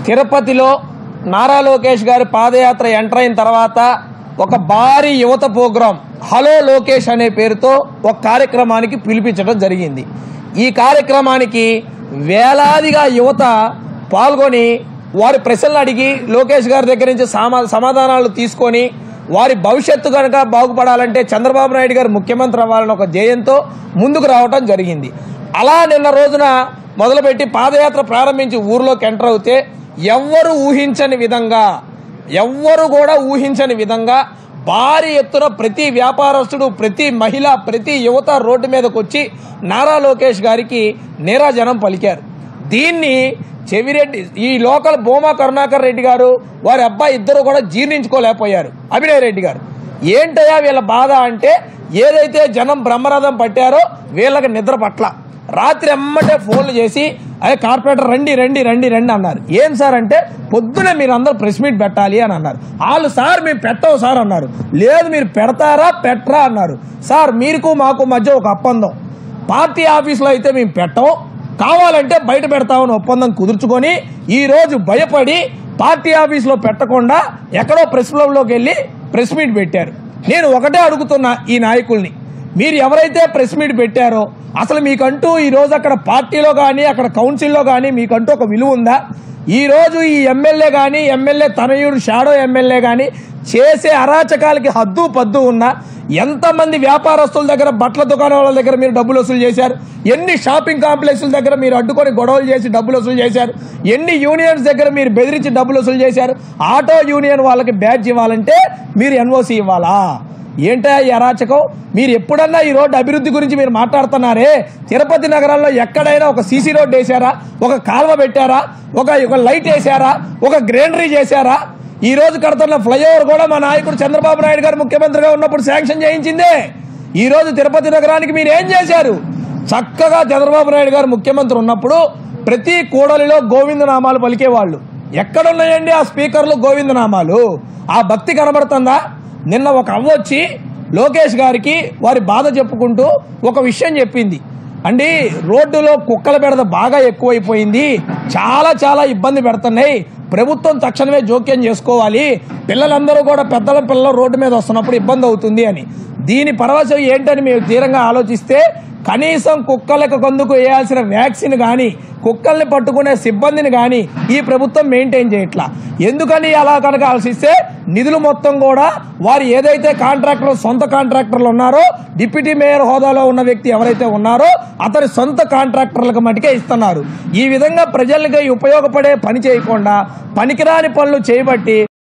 తిరుపతిలో నారా లోకేష్ గారి పాదయాత్ర ఎంటర్ అయిన తర్వాత ఒక భారీ యువత ప్రోగ్రాం హలో లోకేష్ అనే పేరుతో ఒక కార్యక్రమానికి పిలిపించడం జరిగింది ఈ కార్యక్రమానికి వేలాదిగా యువత పాల్గొని వారి ప్రశ్నలు అడిగి లోకేష్ గారి దగ్గర నుంచి సమా సమాధానాలు తీసుకొని వారి భవిష్యత్తు కనుక బాగుపడాలంటే చంద్రబాబు నాయుడు గారు ముఖ్యమంత్రి అవ్వాలని ఒక జయంతో ముందుకు రావటం జరిగింది అలా నిన్న రోజున మొదలుపెట్టి పాదయాత్ర ప్రారంభించి ఊర్లోకి ఎంటర్ అవుతే ఎవ్వరు ఊహించని విధంగా ఎవ్వరు కూడా ఊహించని విధంగా భారీ ఎత్తున ప్రతి వ్యాపారస్తుడు ప్రతి మహిళ ప్రతి యువత రోడ్డు మీదకి వచ్చి నారా లోకేష్ గారికి నీరాజనం పలికారు దీన్ని చెవిరెడ్డి ఈ లోకల్ భూమా కరుణాకర్ రెడ్డి గారు వారి అబ్బాయి ఇద్దరు కూడా జీర్ణించుకోలేకపోయారు అభినయ్ రెడ్డి గారు ఏంటయ్యా వీళ్ళ బాధ అంటే ఏదైతే జనం బ్రహ్మరథం పట్టారో వీళ్ళకి నిద్ర పట్ల రాత్రి ఎమ్మటే ఫోన్లు చేసి అదే కార్పొరేటర్ రండి రండి రండి రండి అన్నారు ఏం సార్ అంటే పొద్దునే మీరు అందరూ ప్రెస్ మీట్ పెట్టాలి అని అన్నారు వాళ్ళు సార్ మేము పెట్టాం సార్ అన్నారు లేదు మీరు పెడతారా పెట్టరా అన్నారు సార్ మీకు మాకు మధ్య ఒక ఒప్పందం పార్టీ ఆఫీస్లో అయితే మేము పెట్టం కావాలంటే బయట పెడతామని ఒప్పందం కుదుర్చుకొని ఈ రోజు భయపడి పార్టీ ఆఫీస్లో పెట్టకుండా ఎక్కడో ప్రెస్ క్లబ్లోకి వెళ్ళి ప్రెస్ మీట్ పెట్టారు నేను ఒకటే అడుగుతున్నా ఈ నాయకుల్ని మీరు ఎవరైతే ప్రెస్ మీట్ పెట్టారో అసలు మీకంటూ ఈ రోజు అక్కడ పార్టీలో కానీ అక్కడ కౌన్సిల్లో కానీ మీకంటూ ఒక విలువ ఉందా ఈ రోజు ఈ ఎమ్మెల్యే కానీ ఎమ్మెల్యే తనయుడు షాడో ఎమ్మెల్యే కానీ చేసే అరాచకాలకి హద్దు పద్దు ఉన్నా ఎంతమంది వ్యాపారస్తుల దగ్గర బట్టల దుకాణాల దగ్గర మీరు డబ్బులు వసూలు చేశారు ఎన్ని షాపింగ్ కాంప్లెక్స్ల దగ్గర మీరు అడ్డుకొని గొడవలు చేసి డబ్బులు వసూలు చేశారు ఎన్ని యూనియన్స్ దగ్గర మీరు బెదిరించి డబ్బులు వసూలు చేశారు ఆటో యూనియన్ వాళ్ళకి బ్యాడ్జ్ ఇవ్వాలంటే మీరు ఎన్ఓసి ఇవ్వాలా ఏంటా ఈ అరాచకం మీరు ఎప్పుడన్నా ఈ రోడ్డు అభివృద్ధి గురించి మీరు మాట్లాడుతున్నారే తిరుపతి నగరంలో ఎక్కడైనా ఒక సీసీ రోడ్డు వేశారా ఒక కాలువ పెట్టారా ఒక ఒక లైట్ వేశారా ఒక గ్రీనరీ చేశారా ఈ రోజు కడుతున్న ఫ్లైఓవర్ కూడా మా నాయకుడు చంద్రబాబు నాయుడు గారు ముఖ్యమంత్రిగా ఉన్నప్పుడు శాంక్షన్ చేయించిందే ఈ రోజు తిరుపతి నగరానికి మీరు ఏం చేశారు చక్కగా చంద్రబాబు నాయుడు గారు ముఖ్యమంత్రి ఉన్నప్పుడు ప్రతి కూడలిలో గోవిందనామాలు పలికేవాళ్ళు ఎక్కడున్నాయండి ఆ స్పీకర్లు గోవిందనామాలు ఆ భక్తి కనబడుతుందా నిన్న ఒక అవ్వ వచ్చి లోకేష్ గారికి వారి బాధ చెప్పుకుంటూ ఒక విషయం చెప్పింది అండి రోడ్డులో కుక్కల బెడద బాగా ఎక్కువైపోయింది చాలా చాలా ఇబ్బంది పెడుతున్నాయి ప్రభుత్వం తక్షణమే జోక్యం చేసుకోవాలి పిల్లలందరూ కూడా పెద్దల పిల్లలు రోడ్డు మీద వస్తున్నప్పుడు ఇబ్బంది అవుతుంది అని దీని పరవశం ఏంటని మేము తీరంగా ఆలోచిస్తే కనీసం కుక్కలకు కొందుకు వేయాల్సిన వ్యాక్సిన్ కానీ కుక్కల్ని పట్టుకునే సిబ్బందిని కానీ ఈ ప్రభుత్వం మెయింటైన్ చేయట్లా ఎందుకని అలా కనుక ఆలోచిస్తే నిధులు మొత్తం కూడా వారు ఏదైతే కాంట్రాక్టర్ సొంత కాంట్రాక్టర్లు ఉన్నారో డిప్యూటీ మేయర్ హోదాలో ఉన్న వ్యక్తి ఎవరైతే ఉన్నారో అతని సొంత కాంట్రాక్టర్లకు మటుకే ఇస్తున్నారు ఈ విధంగా ప్రజలకి ఉపయోగపడే పని చేయకుండా పనికిరాని పనులు చేయబట్టి